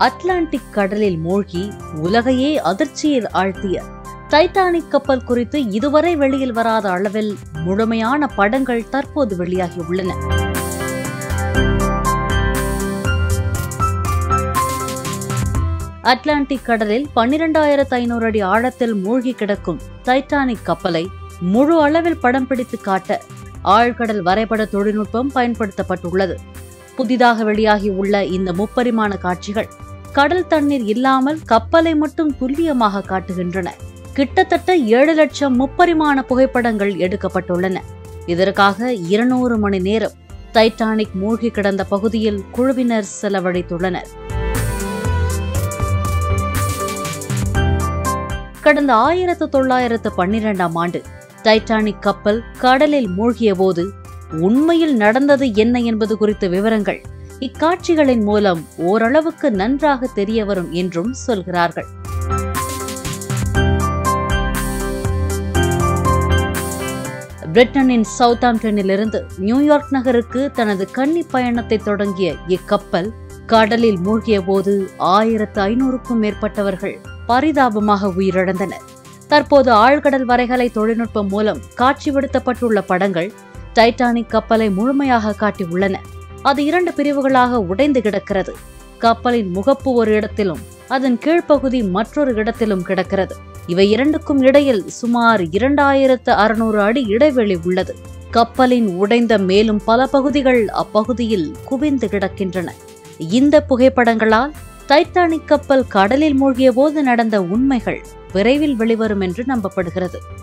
Atlantic கடலில் மூழ்கி உலகையே அதிர்ச்சியில் ஆழ்த்திய டைட்டானிக் கப்பல் குறித்து இதுவரை வெளியில் வராத அளவில் முழுமையான படங்கள் தற்போது வெளியாகியுள்ளன அட்லாண்டிக் கடலில் பன்னிரண்டாயிரத்து ஐநூறு அடி ஆழத்தில் மூழ்கி கிடக்கும் டைட்டானிக் கப்பலை முழு அளவில் படம் பிடித்து காட்ட ஆழ்கடல் வரைபட தொழில்நுட்பம் பயன்படுத்தப்பட்டுள்ளது புதிதாக வெளியாகியுள்ள இந்த முப்பரிமாண காட்சிகள் கடல் தண்ணீர் இல்லாமல் கப்பலை மட்டும் துல்லியமாக காட்டுகின்றன கிட்டத்தட்ட ஏழு லட்சம் முப்பரிமாண புகைப்படங்கள் எடுக்கப்பட்டுள்ளன இதற்காக இருநூறு மணி நேரம் டைட்டானிக் மூழ்கி கிடந்த பகுதியில் குழுவினர் செலவழித்துள்ளனர் கடந்த ஆயிரத்து தொள்ளாயிரத்து பன்னிரெண்டாம் ஆண்டு டைட்டானிக் கப்பல் கடலில் மூழ்கிய போது உண்மையில் நடந்தது என்ன என்பது குறித்த விவரங்கள் இக்காட்சிகளின் மூலம் ஓரளவுக்கு நன்றாக தெரிய வரும் என்றும் சொல்கிறார்கள் பிரிட்டனின் சவுத்தாம்டனிலிருந்து நியூயார்க் நகருக்கு தனது கன்னி பயணத்தை தொடங்கிய இக்கப்பல் கடலில் மூழ்கிய போது ஆயிரத்து ஐநூறுக்கும் மேற்பட்டவர்கள் பரிதாபமாக உயிரிழந்தனர் தற்போது ஆழ்கடல் வரைகலை தொழில்நுட்பம் மூலம் காட்சிப்படுத்தப்பட்டுள்ள படங்கள் டைட்டானிக் கப்பலை முழுமையாக காட்டியுள்ளன அது இரண்டு பிரிவுகளாக உடைந்து கிடக்கிறது கப்பலின் முகப்பு ஒரு இடத்திலும் அதன் கீழ்ப்பகுதி மற்றொரு இடத்திலும் கிடக்கிறது இவை இரண்டுக்கும் இடையில் சுமார் இரண்டாயிரத்து அறுநூறு அடி இடைவெளி உள்ளது கப்பலின் உடைந்த மேலும் பல பகுதிகள் அப்பகுதியில் குவிந்து கிடக்கின்றன இந்த புகைப்படங்களால் டைட்டானிக் கப்பல் கடலில் மூழ்கிய போது நடந்த உண்மைகள் விரைவில் வெளிவரும் என்று நம்பப்படுகிறது